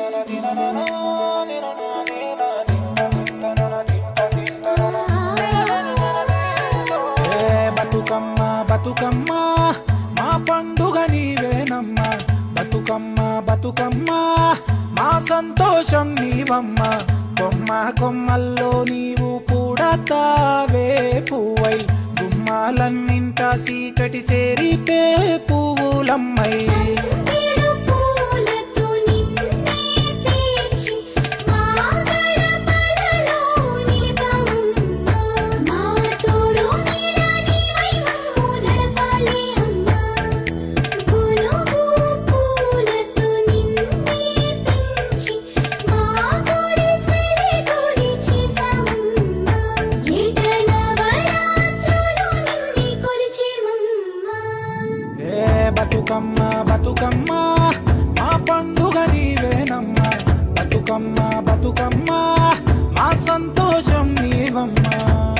ఏ బతుకమ్మ బతుకమ్మ మా పండుగ నీవేనమ్మ బతుకమ్మ బతుకమ్మ మా సంతోషం నీవమ్మ కొమ్మ కొమ్మల్లో నీవు కూడా తావే పువ్వై గుమ్మాలన్నింట సీకటి సేరిపే పువ్వులమ్మై తంగేడు పూలతో నిన్నే పేర్చి మా గడపలలో నిలిపావమ్మా మా తోడు నీడ నీవై మమ్ము నడపాలి అమ్మా గునుగు పూలతో నిన్నే పెంచి మా గుడిసెలే గుడి చేసావమ్మా ఏట నవరాత్రులు నిన్నే కొలిచేమమ్మా ఏ బతుకమ్మ బతుకమ్మ మా పండుగ నీవేనమ్మ బతుకమ్మ బతుకమ్మ మా సంతోషం నీవమ్మా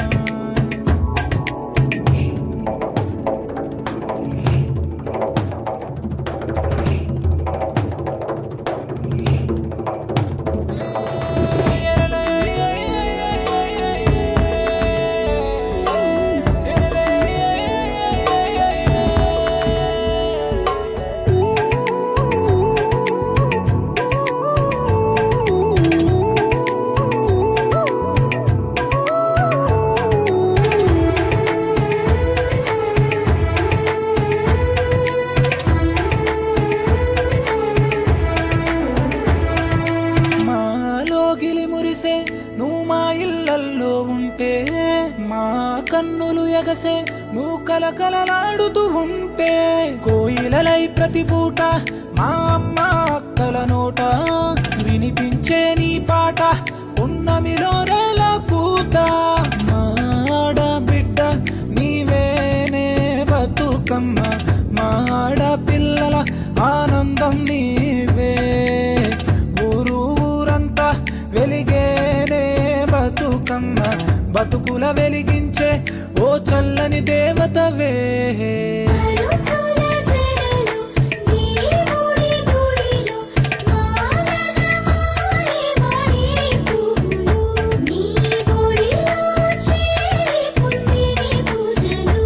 మాలో గిలి మురిసే నువ్వు మా ఇళ్ళల్లో ఉంటే మా కన్నులు ఎగసే నువ్వు కలకలలాడుతూ ఉంటే కోయిలలై ప్రతి పూట మా అమ్మ అక్కల నోట వినిపించే నీ పాట ఉన్నమిలో రేల పూత మాడ బిడ్డ నీవేనే బతుకమ్మ మాడ పిల్లల ఆనందం నీవే ఊరు ఊరంతా వెలిగేనే బతుకమ్మ బతుకుల వెలిగించే ఓ చల్లని దేవతవే అడుచుల జడలు దేవుడి గుడిలో మాలగమాలే మడి పువ్వులు నీ గుడిలో చేరి పుందిని పూజలు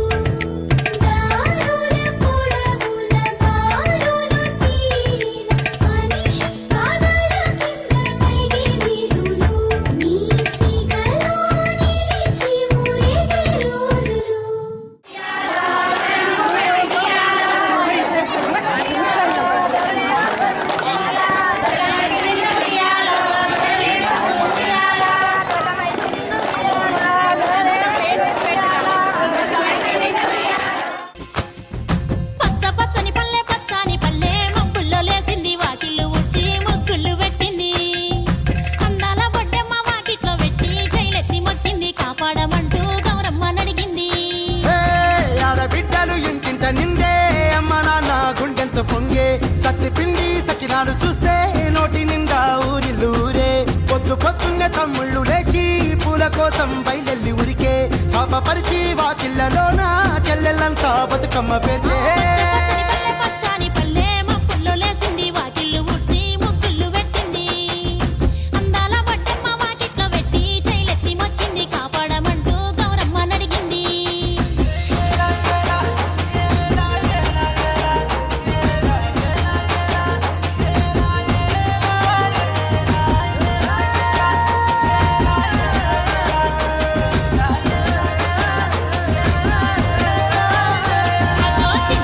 దారుల పొడవుల బారులు తీరిన మనిషి పాదాల కింద నలిగే వీరులు నీ సిగలో నిలిచి ఊరేగే రోజులు పచ్చ పచ్చని పల్లె పచ్చని పల్లె మబ్బుల్లో లేసింది వాకిళ్ళు ఉడ్చి ముగ్గులు పెట్టింది అందాల బొడ్డమ్మ వాకిట్లో పెట్టి జైలెత్తి మొక్కింది కాపాడమంటూ గౌరమ్మ నడిగింది హే, ఆడబిడ్డలు ఇంటింట నిందే అమ్మ నాన్న గుండెంత పొంగే సత్తి పిండి సకినాలు చూస్తే నోటి నిండా ఊరిల్లూరే పొద్దు పొద్దున్నే తమ్ముళ్ళు లేచి పూల కోసం బయలెల్లి ఉరికే శాపపరిచి వాకిళ్ళలోన చెల్లెళ్ళంతా బతుకమ్మ పేర్చే పచ్చని పల్లె పచ్చని పల్లె మబ్బుల్లో లేసింది వాకిళ్ళు ఉడ్చి ముగ్గులు పెట్టింది అందాల బొడ్డమ్మ వాకిట్లో పెట్టి జైలెత్తి మొక్కింది కాపాడమంటూ గౌరమ్మ నడిగింది అదో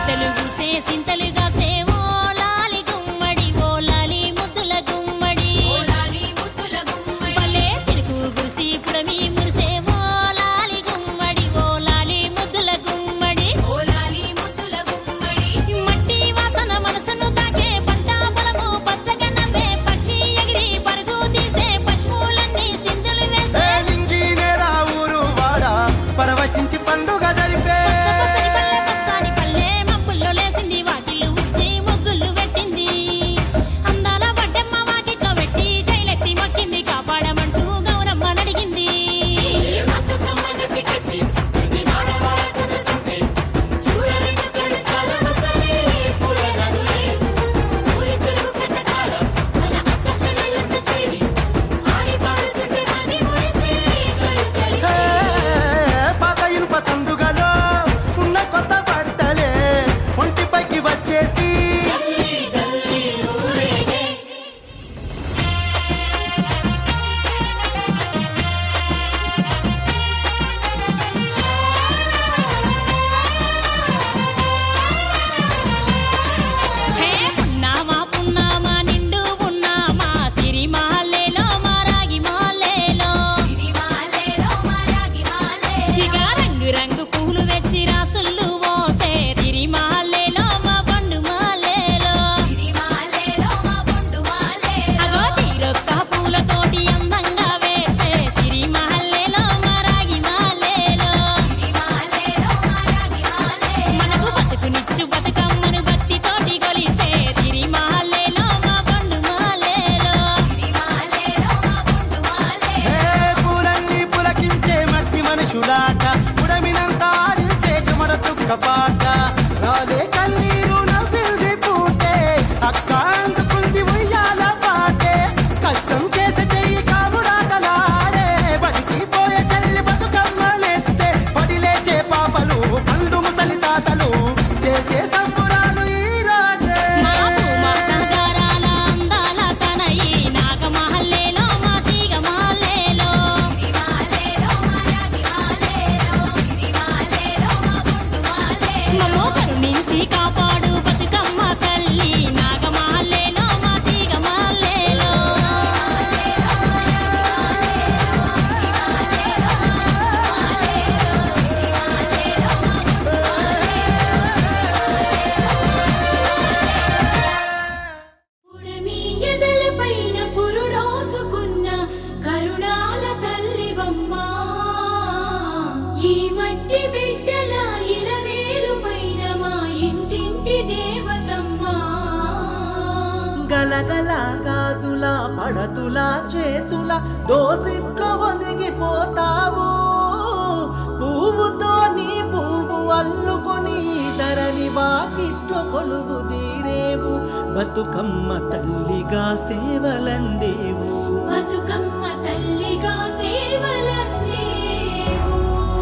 గలగల గాజుల పడతుల చేతుల దోసిట్లో ఒదిగిపోతావు పువ్వుతో నీ పువ్వు అల్లుకొని ధరని వాకిట్లో కొలువు తీరేవు బతుకమ్మ తల్లిగా సేవలందేవు బతుకమ్మ తల్లిగా సేవలందేవు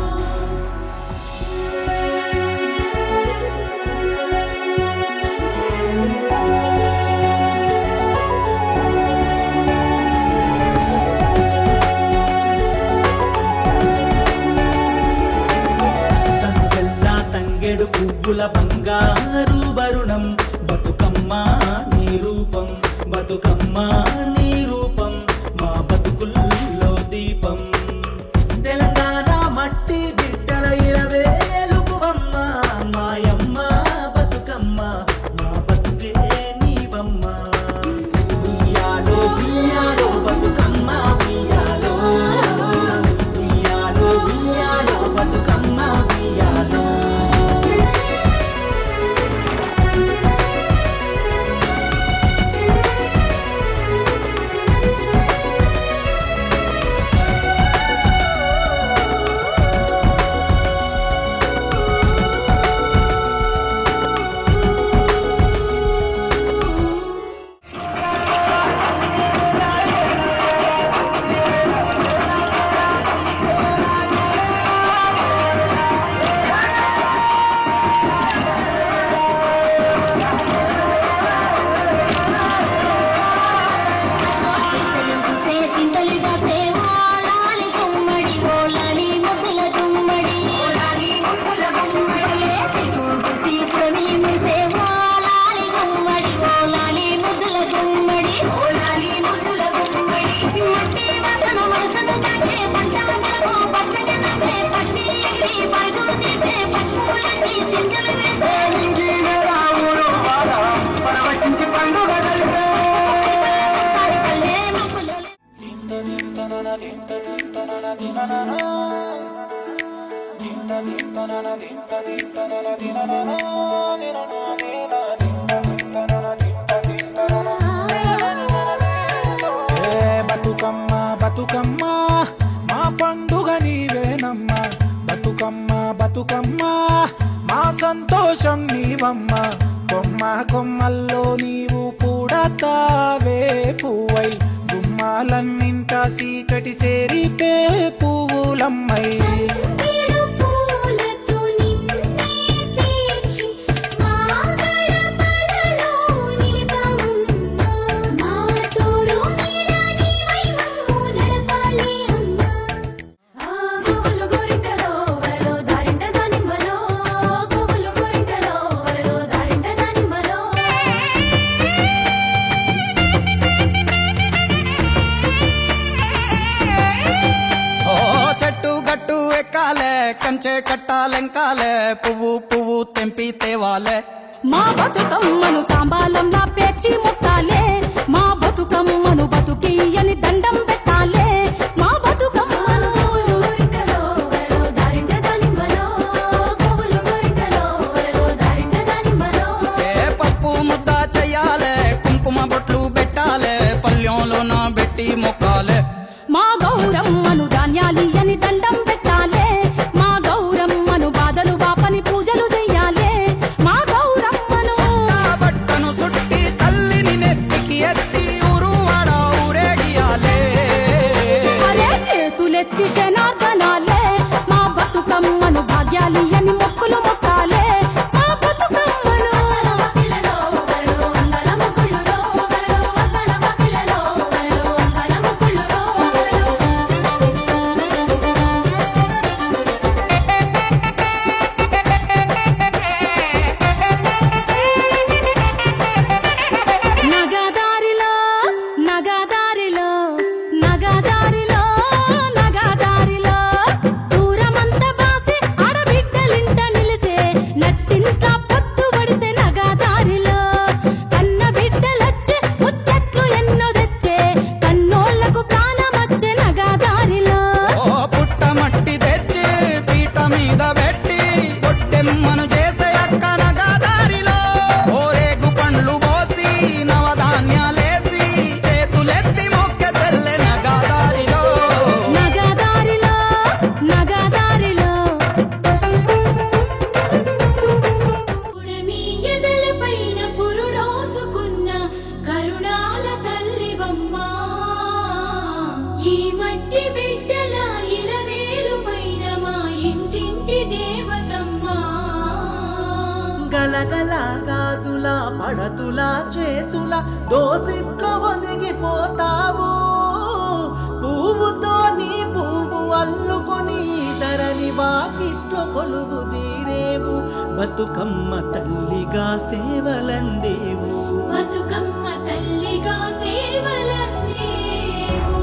తనుగల్లా తంగెడు పువ్వుల బంగారు వరుణం బతుకమ్మ నీ రూపం బతుకమ్మ నీ రూపం మా బతుకుల్లో దీపం తెలంగాణ మట్టి బిడ్డల ఇరవేలుపువమ్మ మాయమ్మ బతుకమ్మ మా బతుకే నీవమ్మ ఉయ్యాలో ఉయ్యాలో బతుకమ్మ ఉయ్యాలో ఉయ్యాలో ఉయ్యాలో బతుకమ్మ ఉయ్యాలో చింతలుగా సేవాలాలి గుమ్మడి ఓలాలి ముద్దుల గుమ్మడి ఓలాలి ముద్దుల గుమ్మడి సీతని సేవాలాలి గుమ్మడి ఓలాలి ముద్దుల గుమ్మడి ఓలాలి ముద్దుల గుమ్మడి మట్టి వాసన మనసును తాకే పంచమలకు పచ్చగా నవ్వే పక్షి ఎగిరి పరుగులు తీసే పశువులన్నీ సింజలు వేసే నింగిన రావుడు పరవశించి పండుగ పల్లె మొక్కులు ఏ బతుకమ్మ బతుకమ్మ మా పండుగ నీవేనమ్మ బతుకమ్మ బతుకమ్మ మా సంతోషం నీవమ్మ కొమ్మ కొమ్మల్లో నీవు కూడతావే పువ్వై గుమ్మాలన్నింట సీకటి సేరిపే పువ్వులమ్మై ఏడు పూలతో నిన్నే పేర్చి మా గడపలలో నిలపవమ్మా మా తోడు నీడ నీవై మమ్ము నడపాలి అమ్మా ఆ గోవులు గోరింటలో వలలో దారింట దానిమ్మలో గోవులు గోరింటలో వలలో దారింట దానిమ్మలో ఓ చెట్టు గట్టు ఎక్కాలే కంచె కట్టాలెంకాలే పువ్వు పువ్వు తెంపి తేవాలే మా బతుకమ్మను తాంబాలంలా పేర్చి ముట్టాలే మా బతుకమ్మను బతుకియని దండం పెట్టాలే మా బతుకమ్మను గోరింటలో వలలో దారింట దానిమ్మలో గోవులు గోరింటలో వలలో దారింట దానిమ్మలో ఏ పప్పు ముద్ద చెయ్యాలే కుంకుమ బొట్లు పెట్టాలే పల్లెంలోన పెట్టి మొక్కాలే మా గౌరమ్మను ధాన్యాలియని దండం పెట్టాలే మా గౌరమ్మను బాధలు బాపని పూజలు చెయ్యాలే మా గౌరమ్మను నా బట్టను సుట్టి తల్లిని నెత్తికి ఎత్తి ఊరు వాడ ఊరేగియాలే అరే చేతులెత్తి శనార్దనాలే మా బతుకమ్మను భాగ్యాలియని మొక్కులు మొక్కాలే మా బతుకమ్మను పిల్లలో వలలో అందాల ముగ్గులురో వలలో అందాల పిల్లలో వలలో అందాల ముగ్గులురో నగదారిలో నగదారిలో నగదారిలో నగదారిలో దూరమంత బాసి ఆడబిడ్డలింట నిలిసే ఈ మట్టి బిడ్డల ఇలవేలు పైన మా ఇంటింటి దేవతమ్మా గలగల గాజుల పడతుల చేతుల దోసిట్లో ఒదిగిపోతావు పువ్వుతో నీ పువ్వు అల్లుకొని ధరని వాకిట్లో కొలువు తీరేవు బతుకమ్మ తల్లిగా సేవలందేవు బతుకమ్మ తల్లిగా సేవలందేవు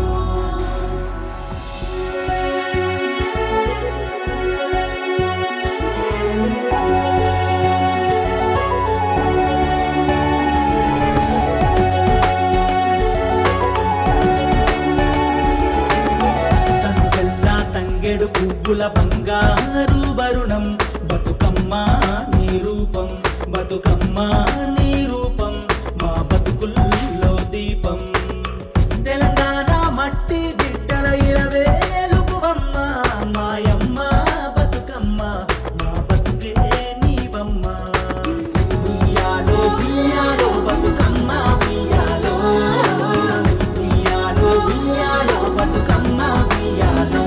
తనుగల్లా తంగెడు పువ్వుల బంగారు వరుణం బతుకమ్మ నీ రూపం బతుకమ్మ నీ రూపం మా బతుకుల్లో దీపం తెలంగాణ మట్టి బిడ్డల ఇరవేలుపువమ్మ మాయమ్మ బతుకమ్మ మా బతుకే నీవమ్మ ఉయ్యాలో ఉయ్యాలో బతుకమ్మ ఉయ్యాలో ఉయ్యాలో ఉయ్యాలో బతుకమ్మ ఉయ్యాలో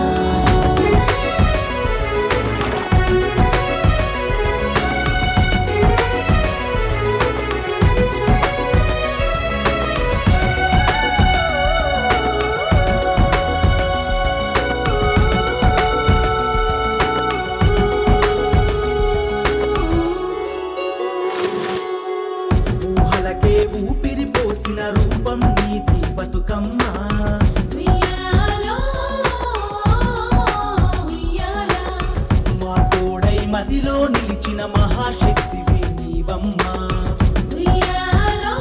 ఊహలకే ఊపిరి పోసిన రూపం నీది బతుకమ్మ ఉయ్యాలో ఉయ్యాలా మా తోడై మదిలో నిలిచిన మహాశక్తివి నీవమ్మ ఉయ్యాలో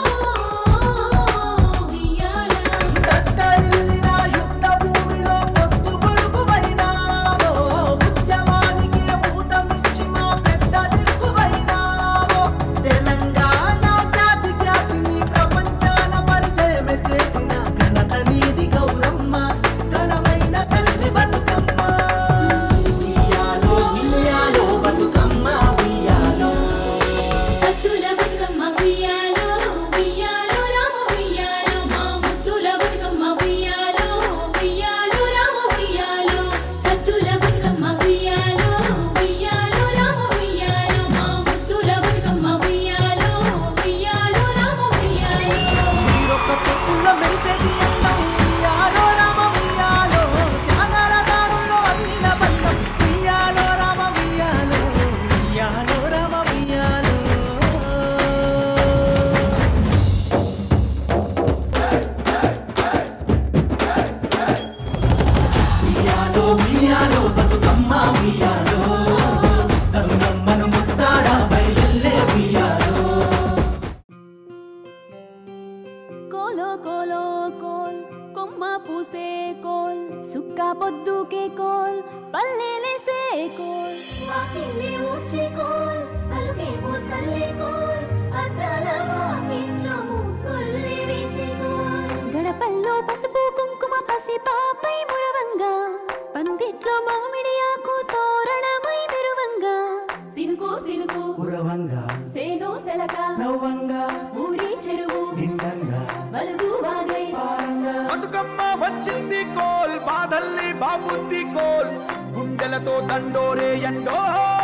ఉయ్యాలా దద్దరిల్లిన యుద్ధ భూమిలో పొద్దు పొడుపువైనావో ఉద్యమానికి ఊతమిచ్చి మా పెద్ద దిక్కువైనావో తెలంగాణ జాతి జాతిని ప్రపంచాన పరిచయమే చేసిన ఘనత నీది గౌరమ్మ ఘనమైన తల్లి బతుకమ్మ ఉయ్యాలో ఉయ్యాలో బతుకమ్మ ఉయ్యాలో సత్తుల బతుకమ్మ ఉయ్యాలో ఉయ్యాలో రామ ఉయ్యాలో మా ముత్తుల బతుకమ్మ ఉయ్యాలో ఉయ్యాలో రామ ఉయ్యాలో సత్తుల బతుకమ్మ ఉయ్యాలో ఉయ్యాలో రామ ఉయ్యాలో మా ముత్తుల బతుకమ్మ ఉయ్యాలో ఉయ్యాలో రామ ఉయ్యాలో మీరొక్క పొక్కుల్లో మెరిసేటి అందం ఉయ్యాలో రామ ఉయ్యాలో త్యాగాల దారుల్లో అల్లిన బంధం ఉయ్యాలో రామ ఉయ్యాలో ఉయ్యాలో రామ ఉయ్యాలో ఉయ్యాలో ఉయ్యాలో బతుకమ్మ ఉయ్యాలో దంగమ్మను ముత్తాడా బయలెల్లే ఉయ్యాలో కోలో కోలో కోల్ కొమ్మ పూసే కోల్ సుక్క పొద్దుకే కోల్ పల్లెలేసే కోల్ వాకిల్లే ఊడ్చే కోల్ అలుకేమో సల్లే కోల్ అద్దాల వాకిట్లో ముగ్గుల్లే వేసే కోల్ గడపల్లో పసుపు కుంకుమ పసి పాపై మురవంగా పందిట్లో మామిడి ఆకు తోరణమై మెరువంగా సినుకు సినుకు కురవంగా సేను సెలక నవ్వంగా ఊరి చెరువు నిండంగా బలుగు వాగై బతుకమ్మ వచ్చింది కోల్ బాధల్ని బాబుద్ది కోల్ గుండెలతో దండోరే ఎండో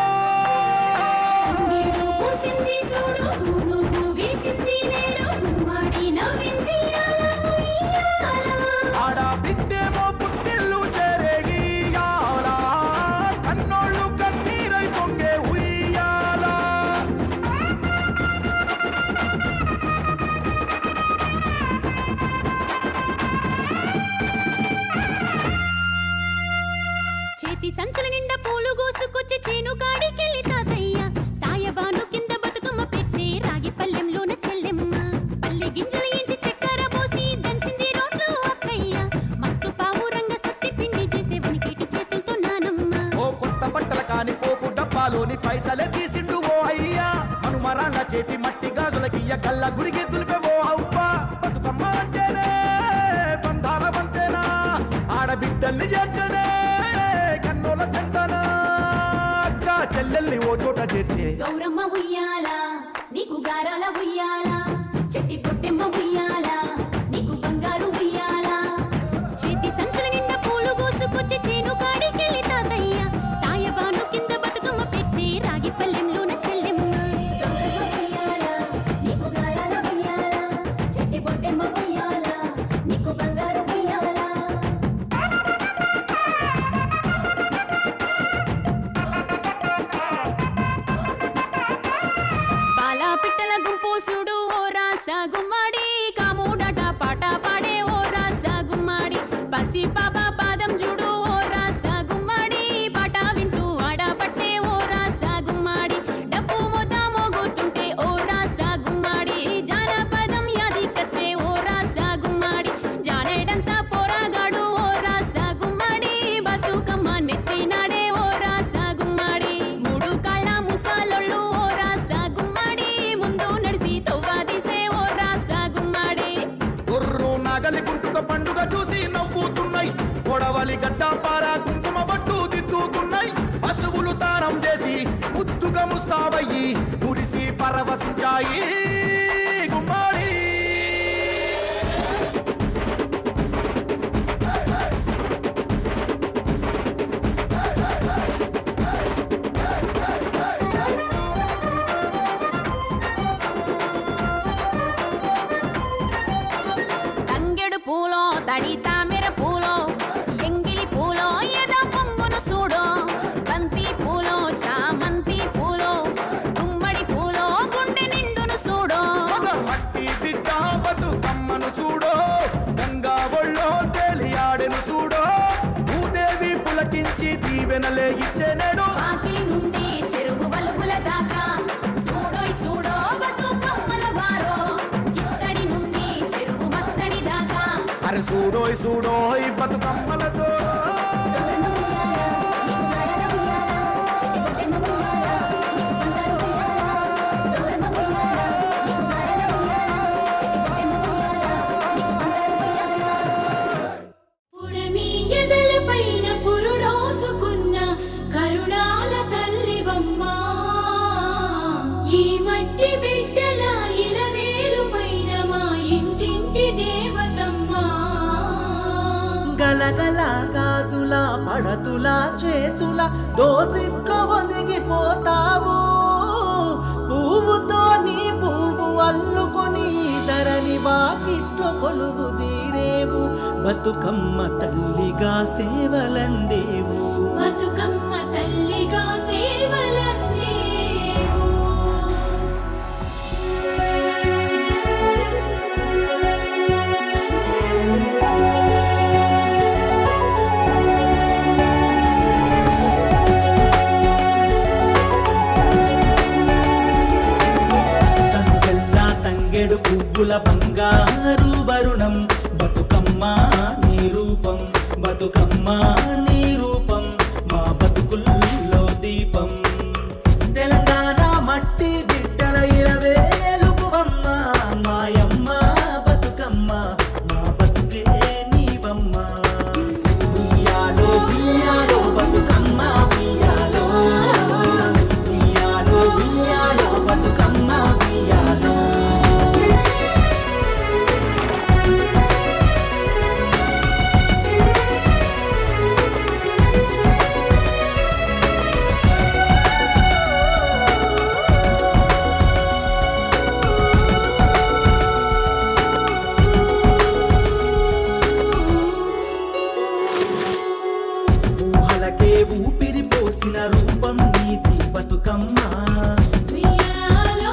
నీడు పూసింది చూడు గునుగు వేసింది నేడు గుమ్మాడి నవ్వింది అలా ఉయ్యాల. ఆడ బిడ్డేమో పుట్టిల్లు చేరేగియాలా కన్నోళ్ళు కన్నీరై పొంగే ఉయ్యాలా చేతి సంచుల నిండా పూలు గోసుకొచ్చి చేను కాడికెళ్ళి తాతయ్య సాయబాను కింద బతుకమ్మ పెచ్చి రాగి పల్లెంలోన చెల్లెమ్మ పల్లె గింజలు ఎంచి చక్కెర పోసి దంచింది రోడ్లు అక్కయ్య మస్తు పావు రంగ సత్తి పిండి చేసే వనికేటి చేతులతో నానమ్మ ఓ కొత్త బట్టల కాని పోపు డబ్బాలోని పైసలే తీసిండు ఓ అయ్యా మనుమరాళ్ళ చేతి మట్టి గాజులకియ్య గల్ల గురికి దులిపే ఓ అవ్వ బతుకమ్మ అంటేనే బంధాల వంతేనా ఆడబిడ్డల్ని చేర్చనే కన్నోల చెంతనా అక్క చెల్లెల్ని ఓ చోట చేర్చే గౌరమ్మ ఉయ్యాల నీకు గారాల ఉయ్యాల చెట్టి పొట్టెమ్మ ఉయ్యాల నీకు బంగారు ఉయ్యాల చేతి పుట్టుక పండుగ చూసి నవ్వుతున్నాయి కొడవలి గడ్డ పార కుంకుమ బట్టు దిద్దుతున్నాయి పశువులు తానం చేసి ముద్దుగా ముస్తాబయ్యి మురిసి పరవశించాయి గుమ్మాడి తంగెడు పూలో తడి తామెర పూలో ఎంగిలి పూలో ఎద పొంగును చూడో బంతి పూలో చామంతి పూలో గుమ్మడి పూలో గుండె నిండును చూడో మన మట్టి బిడ్డ బతుకమ్మను చూడో గంగా ఒళ్ళో తేలియాడెను చూడో భూదేవి పులకించి దీవెనలే ఇచ్చేనేడు ఆకిలి నుండి చెరువు వలుగుల దాకా చూడోయ్ చూడో బతుకమ్మల బారో చిత్తడి నుండి చెరువు మత్తడి దాకా అరే చూడోయ్ చూడోయ్ బతుకమ్మల చోరో పుడమి ఎదల పైన పురుడోసుకున్న కరుణాల తల్లివమ్మ ఈ మట్టి బిడ్డల ఇలవేలు పైన మా ఇంటింటి దేవతమ్మ గలగల గాజుల పడతుల చేతుల దోసిట్లో ఒదిగిపోతావు పువ్వుతో నీ పువ్వు అల్లుకొని ధరని వాకిట్లో కొలువు తీరేవు బతుకమ్మ తల్లిగా సేవలందేవు బతుకమ్మ తల్లిగా సేవలందేవు తనుగల్లా తంగెడు పువ్వుల బంగారు వరుణం బతుకమ్మ నీ రూపం బతుకమ్మ నీ రూపం మా బతుకుల్లో దీపం తెలంగాణ మట్టి బిడ్డల ఇరవేలుపువమ్మ మాయమ్మ బతుకమ్మ మా బతుకే నీవమ్మ ఉయ్యాలో ఉయ్యాలో బతుకమ్మ ఉయ్యాలో ఉయ్యాలో ఉయ్యాలో బతుకమ్మ ఉయ్యాలో ఊహలకే ఊపిరి పోసిన రూపం నీది బతుకమ్మ ఉయ్యాలో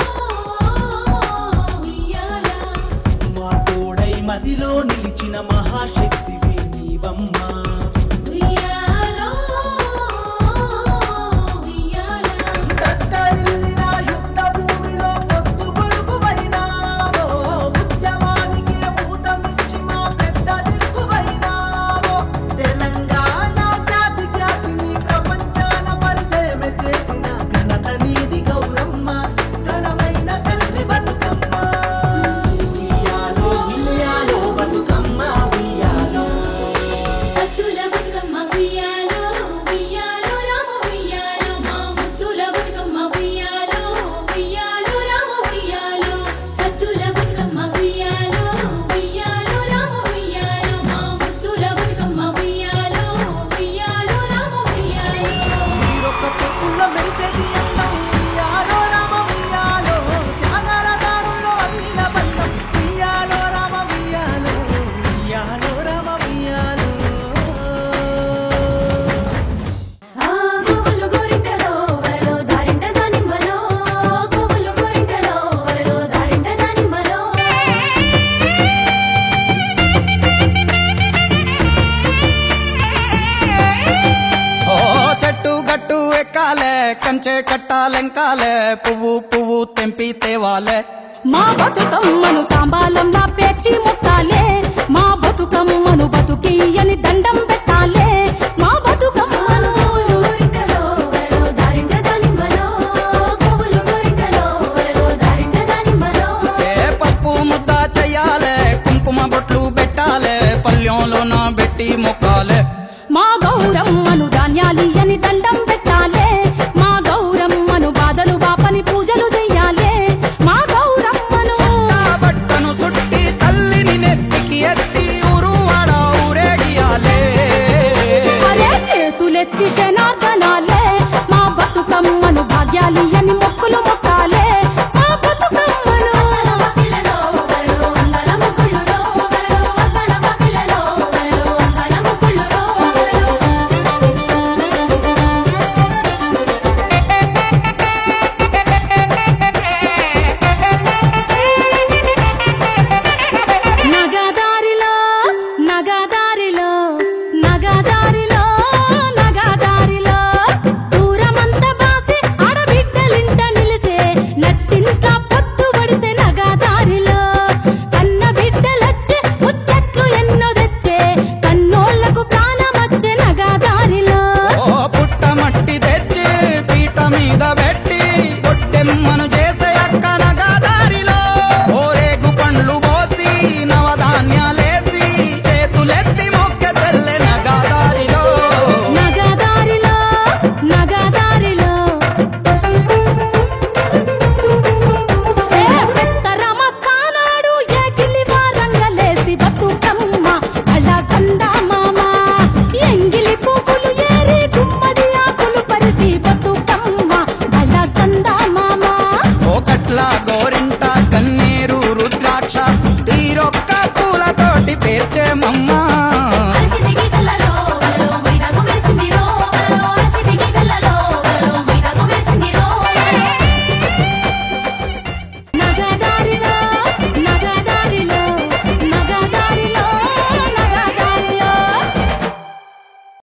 ఉయ్యాలా మా తోడై మదిలో నిలిచిన మహాశక్తివి నీవమ్మ ఉయ్యాలో ఉయ్యాలా దత్తరిల్లిన యుద్ధ భూమిలో పొద్దు పొడుపువైనావో ఉద్యమానికి ఊతమిచ్చి మా పెద్ద దిక్కువైనావో తెలంగాణ జాతి జాతిని ప్రపంచాన పరిచయమే చేసిన ఘనత నీది గౌరమ్మ ఘనమైన తల్లి బతుకమ్మ ఉయ్యాలో ఉయ్యాలో బతుకమ్మ ఉయ్యాలో సత్తుల బతుకమ్మ ఉయ్యాలో ఉయ్యాలో రామ ఉయ్యాలో మా ముత్తుల బతుకమ్మ ఉయ్యాలో ఉయ్యాలో రామ ఉయ్యాలో సత్తుల బతుకమ్మ ఉయ్యాలో ఉయ్యాలో రామ ఉయ్యాలో మా ముత్తుల బతుకమ్మ ఉయ్యాలో ఉయ్యాలో రామ ఉయ్యాలో మీరొక్క పొక్కుల్లో మెరిసేటి అందం ఉయ్యాలో రామ ఉయ్యాలో త్యాగాల దారుల్లో అల్లిన బంధం ఉయ్యాలో రామ ఉయ్యాలో ఉయ్యాలో రామ ఉయ్యాలో ఆ గోవులు గోరింటలో వరలో దారింట దానిమ్మలో గోవులు గోరింటలో వరలో దారింట దానిమ్మలో ఓ చెట్టు గట్టు ఎక్కాలే కంచె కట్టాలెంకాలే పువ్వు పువ్వు తెంపి తేవాలే మా బతుకమ్మను తాంబాలంలా పేర్చి ముట్టాలే మా బతుకమ్మను బతుకియ్యని దండం పెట్టాలే మా బతుకమ్మను గోరింటలో వరలో దారింట దానిమ్మలో గోవులు గోరింటలో వరలో దారింట దానిమ్మలో ఏ పప్పు ముద్ద చెయ్యాలే కుంకుమ బొట్లు పెట్టాలే పెట్టాలే పల్లెంలోన పెట్టి మొక్కాలే మా గౌరమ్మను ధాన్యాలియని దండం పెట్టాలే మా గౌరమ్మను బాధలు బాపని పూజలు చెయ్యాలే మా గౌరమ్మను నా బట్టను సుట్టి తల్లిని నెత్తికి ఎత్తి ఊరువాడ ఊరేగియాలే అరే చేతులెత్తి శనార్దనాలే మా బతుకమ్మను భాగ్యాలియని మొక్కులు మొక్క